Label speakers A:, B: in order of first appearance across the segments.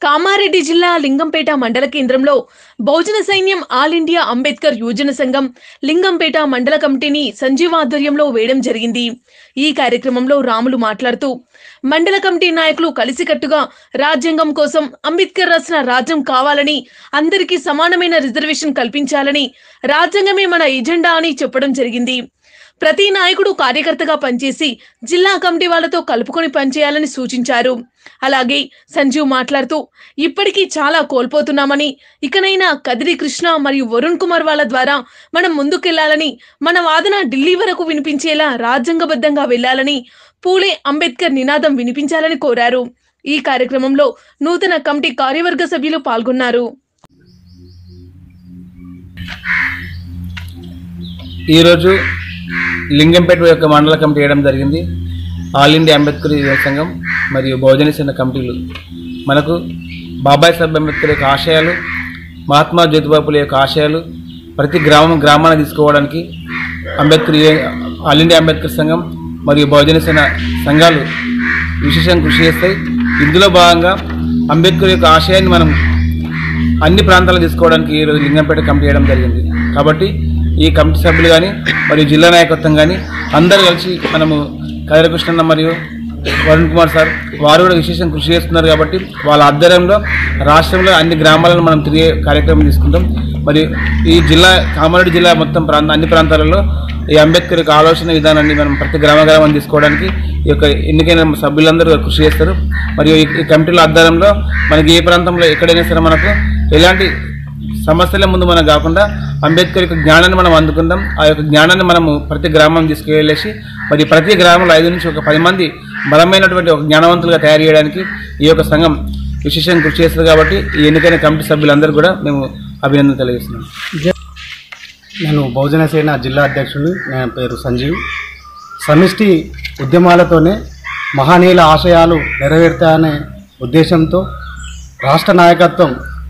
A: కామారెడ్డి జిల్లా లింగంపేట మండల కేంద్రంలో బహుజన సైన్యం ఆల్ ఇండియా అంబేద్కర్ యువజన సంఘం లింగంపేట మండల కమిటీని సంజీవ్ ఆధ్వర్యంలో వేయడం జరిగింది ఈ కార్యక్రమంలో రాములు మాట్లాడుతూ మండల కమిటీ నాయకులు కలిసికట్టుగా రాజ్యాంగం కోసం అంబేద్కర్ రాసిన రాజ్యం కావాలని అందరికీ సమానమైన రిజర్వేషన్ కల్పించాలని రాజ్యాంగమే మన ఎజెండా అని చెప్పడం జరిగింది ప్రతి నాయకుడు కార్యకర్తగా పనిచేసి జిల్లా కమిటీ వాళ్ళతో కలుపుకొని పనిచేయాలని సూచించారు అలాగే సంజీవ్ మాట్లాడుతూ ఇప్పటికీ చాలా కోల్పోతున్నామని ఇకనైనా కదిరి కృష్ణ మరియు వరుణ్ కుమార్ వాళ్ళ ద్వారా మనం ముందుకెళ్లాలని మన వాదన ఢిల్లీ వరకు వినిపించేలా రాజ్యాంగబద్ధంగా వెళ్లాలని పూలే అంబేద్కర్ నినాదం వినిపించాలని కోరారు ఈ కార్యక్రమంలో నూతన కమిటీ కార్యవర్గ సభ్యులు పాల్గొన్నారు
B: ఈరోజు లింగంపేట యొక్క మండల కమిటీ వేయడం జరిగింది ఆల్ ఇండియా అంబేద్కర్ యువ సంఘం మరియు బహుజన సేన కమిటీలు మనకు బాబాయ్ సాహెబ్ అంబేద్కర్ యొక్క ఆశయాలు మహాత్మా జ్యోతిబాపుల యొక్క ఆశయాలు ప్రతి గ్రామం గ్రామాన్ని తీసుకోవడానికి అంబేద్కర్ యువ- ఆల్ ఇండియా అంబేద్కర్ సంఘం మరియు బహుజన సేన సంఘాలు విశేషంగా కృషి చేస్తాయి ఇందులో భాగంగా అంబేద్కర్ యొక్క ఆశయాన్ని మనం అన్ని ప్రాంతాలు తీసుకోవడానికి ఈరోజు లింగంపేట కమిటీ చేయడం జరిగింది కాబట్టి ఈ కమిటీ సభ్యులు కానీ మరియు జిల్లా నాయకత్వం కానీ అందరూ కలిసి మనము కదిరకృష్ణన్న మరియు వరుణ్ కుమార్ సార్ వారు కూడా విశేషం కృషి చేస్తున్నారు కాబట్టి వాళ్ళ ఆధ్వర్యంలో రాష్ట్రంలో అన్ని గ్రామాలను మనం తిరిగే కార్యక్రమం తీసుకుంటాం మరియు ఈ జిల్లా కామారెడ్డి జిల్లా మొత్తం ప్రాంత అన్ని ప్రాంతాలలో ఈ అంబేద్కర్ యొక్క ఆలోచన విధానాన్ని మనం ప్రతి గ్రామ గ్రామం తీసుకోవడానికి ఈ యొక్క ఎన్నికైన సభ్యులందరూ కృషి చేస్తారు మరియు ఈ ఈ కమిటీల ఆధ్వర్యంలో మనకి ఏ ప్రాంతంలో ఎక్కడైనా సరే మనకు ఎలాంటి సమస్యల ముందు మనం కాకుండా అంబేద్కర్ యొక్క జ్ఞానాన్ని మనం అందుకుందాం ఆ యొక్క జ్ఞానాన్ని మనము ప్రతి గ్రామం తీసుకువెళ్ళేసి మరి ప్రతి గ్రామంలో ఐదు నుంచి ఒక పది మంది బలమైనటువంటి ఒక జ్ఞానవంతులుగా తయారు చేయడానికి ఈ యొక్క సంఘం విశేషంగా కృషి చేస్తుంది కాబట్టి ఈ ఎన్నికైన కమిటీ సభ్యులందరూ కూడా మేము అభినందన తెలియజేస్తున్నాం
C: నేను బహుజన సేన జిల్లా అధ్యక్షుడిని నా పేరు సంజీవ్ సమిష్టి ఉద్యమాలతోనే మహనీయుల ఆశయాలు నెరవేరుతాయనే ఉద్దేశంతో రాష్ట్ర నాయకత్వం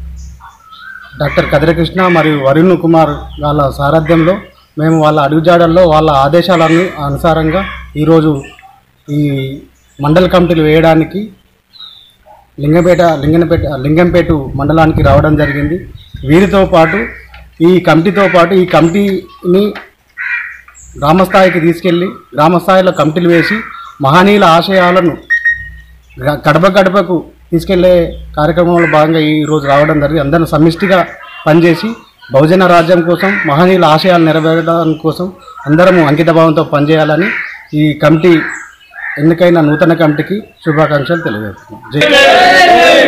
C: డాక్టర్ కదిరకృష్ణ మరియు వరుణ్ కుమార్ వాళ్ళ సారథ్యంలో మేము వాళ్ళ అడుగుజాడల్లో వాళ్ళ ఆదేశాలను అనుసారంగా ఈరోజు ఈ మండల కమిటీలు వేయడానికి లింగంపేట లింగంపేట లింగంపేట మండలానికి రావడం జరిగింది వీరితో పాటు ఈ కమిటీతో పాటు ఈ కమిటీని గ్రామస్థాయికి తీసుకెళ్ళి గ్రామస్థాయిలో కమిటీలు వేసి మహనీయుల ఆశయాలను గ- గడప గడపకు తీసుకెళ్లే కార్యక్రమంలో భాగంగా ఈ రోజు రావడం జరిగింది అందరం సమిష్టిగా పనిచేసి బహుజన రాజ్యం కోసం మహనీయుల ఆశయాలు నెరవేరడం కోసం అందరము అంకిత భావంతో పనిచేయాలని ఈ కమిటీ ఎన్నికైన నూతన కమిటీకి శుభాకాంక్షలు తెలియజేస్తున్నాం జై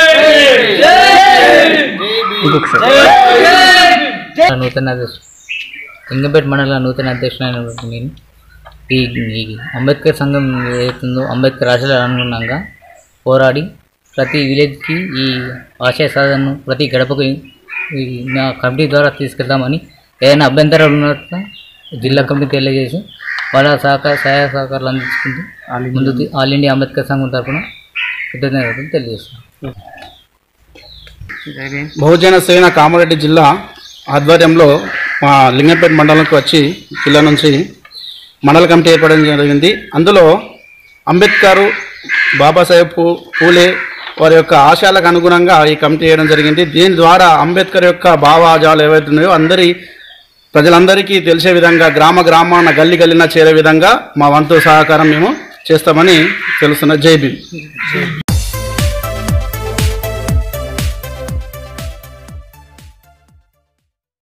D: నూతన అధ్యక్షుడు లింగంపేట మండల నూతన అధ్యక్షుడైనటువంటి నేను ఈ ఈ అంబేద్కర్ సంఘం ఏదైతుందో అంబేద్కర్ ఆశయాల అనుగుణంగా పోరాడి ప్రతి విలేజ్కి ఈ ఆశయ సాధనను ప్రతి గడపకు ఈ నా కమిటీ ద్వారా తీసుకెళ్దామని ఏదైనా అభ్యంతరాలు ఉన్నట్టు జిల్లా కమిటీ తెలియజేసి వాళ్ళ సహకార సహాయ సహకారాలు అందించుకుంటూ ముందు ఆల్ ఇండియా అంబేద్కర్ సంఘం తరఫున కృతజ్ఞతలు తెలియజేస్తున్నాను
E: బహుజన సేన కామారెడ్డి జిల్లా ఆధ్వర్యంలో మా లింగంపేట మండలంకి వచ్చి జిల్లా నుంచి మండల కమిటీ ఏర్పడడం జరిగింది అందులో అంబేద్కర్ బాబాసాహెబ్ పూ- పూలే వారి యొక్క ఆశయాలకు అనుగుణంగా ఈ కమిటీ చేయడం జరిగింది దీని ద్వారా అంబేద్కర్ యొక్క భావాజాలు ఏవైతే ఉన్నాయో అందరి ప్రజలందరికీ తెలిసే విధంగా గ్రామ గ్రామాన గల్లి గల్లిన చేరే విధంగా మా వంతు సహకారం మేము చేస్తామని తెలుస్తున్న జై భీమ్